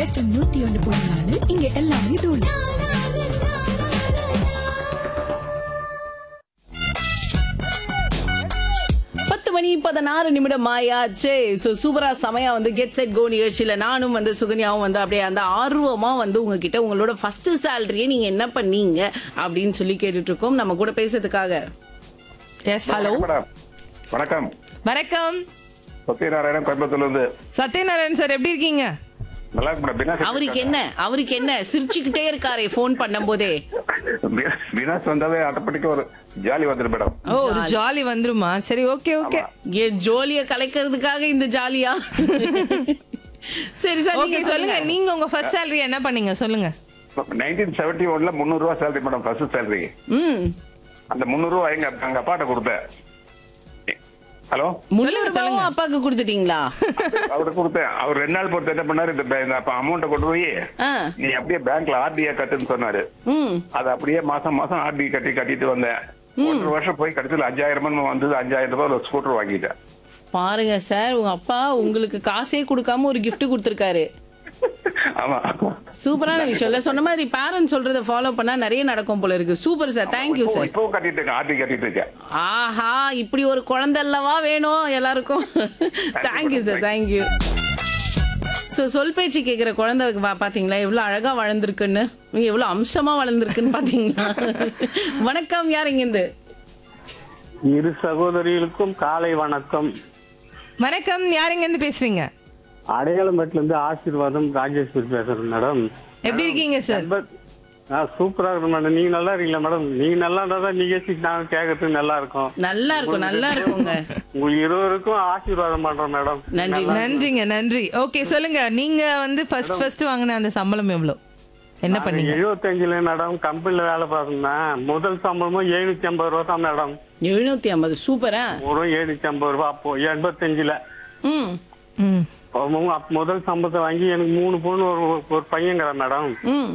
FM நூத்தி ஒன்று புள்ளி நாலு இங்க எல்லாமே தூள் பத்து மணி பதினாறு நிமிடம் ஆயாச்சு ஸோ சூப்பரா செமையா வந்து கெட் செட் கோ நிகழ்ச்சியில நானும் வந்து சுகன்யாவும் வந்து அப்படியே அந்த ஆர்வமா வந்து உங்ககிட்ட உங்களோட ஃபர்ஸ்ட் சேலரியை நீங்க என்ன பண்ணீங்க அப்படின்னு சொல்லி கேட்டுட்டு இருக்கோம் நம்ம கூட பேசுறதுக்காக எஸ் ஹலோ மேடம் வணக்கம் வணக்கம் சத்யநாராயணன் கோயம்புத்தூர்ல இருந்து சத்யநாராயண் சார் எப்படி இருக்கீங்க நல்லா இருக்கு மேடம் வினாஸ் அவருக்கு என்ன அவருக்கு என்ன சிரிச்சுக்கிட்டே இருக்காரே ஃபோன் பண்ணும் போதே வி- வினாஸ் வந்தாவே ஆட்டோமேட்டிக்கா ஒரு ஜாலி வந்துடும் மேடம் ஓ ஒரு ஜாலி வந்துருமா சரி ஓகே ஓகே ஏ ஜோலிய கலைக்கிறதுக்காக இந்த ஜாலியா சரி சார் ஓகே நீங்க சொல்லுங்க சொல்லுங்க நீங்க உங்க ஃபர்ஸ்ட் salary என்ன பண்ணீங்க சொல்லுங்க நைன்டீன் செவன்டி ஒன்ல முந்நூறு ரூபா சேலரி மேடம் ஃபர்ஸ்ட் சேலரி ம் அந்த முந்நூறு ரூபா எங்க எங்க அப்பாட்ட கொடுத்தேன் ஹலோ முன்னூறு ரூபாவும் அப்பாக்கு கொடுத்துட்டீங்களா அவர்கிட்ட கொடுத்தேன் அவர் ரெண்டு நாள் பொறுத்து என்ன பண்ணாரு இந்த பே- இந்த அமௌண்ட்டை கொண்டு போய் ஆ, நீ அப்படியே பேங்க்ல ஆர்டிஐ கட்டுன்னு சொன்னாரு ம் அது அப்படியே மாசம் மாசம் ஆர்டி கட்டி கட்டிட்டு வந்தேன் ஒன்றரை வருஷம் போய் கடைசியில் அஞ்சாயிரம் வந்தது அஞ்சாயிரம் ரூபாய் ஒரு ஸ்கூட்டர் வாங்கிட்டேன் பாருங்க சார் உங்க அப்பா உங்களுக்கு காசே கொடுக்காம ஒரு gift கொடுத்திருக்காரு ஆமா சூப்பரான விஷயம் இல்ல சொன்ன மாதிரி பேரண்ட்ஸ் சொல்றத ஃபாலோ பண்ணா நிறைய நடக்கும் போல இருக்கு சூப்பர் சார் தேங்க்யூ இப்போ- சார் இப்பவும் கட்டிட்டு இருக்கேன் ஆர்டி கட்டிட்டு இருக்கேன் ஆஹா இப்படி ஒரு குழந்தை அல்லவா வேணும் எல்லாருக்கும் தேங்க்யூ சார் தேங்க்யூ ஸோ சொல் பேச்சு கேட்குற குழந்தை பா- பாத்தீங்களா எவ்வளவு அழகா வளர்ந்துருக்குன்னு இவங்க எவ்வளவு அம்சமா வளர்ந்துருக்குன்னு பாத்தீங்களா வணக்கம் யார் இங்கிருந்து இரு சகோதரிகளுக்கும் காலை வணக்கம் வணக்கம் யாருங்க இருந்து பேசுறீங்க அடையாளம்பேட்டில இருந்து ஆசீர்வாதம் ராஜேஸ்வரி பேசுறேன் மேடம் எப்படி இருக்கீங்க சார் பட் சூப்பரா இருக்கும் மேடம் நீங்க நல்லா இருக்கீங்களா மேடம் நீங்க நல்லா இருந்தா தான் நிகழ்ச்சி நாங்க கேட்கறதுக்கு நல்லா இருக்கும் நல்லா இருக்கும் நல்லா இருக்குங்க உங்க இருவருக்கும் ஆசீர்வாதம் பண்றோம் மேடம் நன்றி நன்றிங்க நன்றி ஓகே சொல்லுங்க நீங்க வந்து ஃபர்ஸ்ட் ஃபர்ஸ்ட் வாங்கின அந்த சம்பளம் எவ்வளவு என்ன பண்ணீங்க எழுபத்தஞ்சுல மேடம் கம்பெனில வேலை பார்த்தேன் முதல் சம்பளமும் எழுநூத்தி ஐம்பது ரூபா தான் மேடம் எழுநூத்தி ஐம்பது சூப்பரா ஒரு எழுநூத்தி ஐம்பது ரூபா அப்போ எண்பத்தஞ்சுல ம் ம் அப்ப முதல் சம்பளத்தை வாங்கி எனக்கு மூணு பொண்ணு ஒரு ஒரு பையங்கிறேன் மேடம் ம்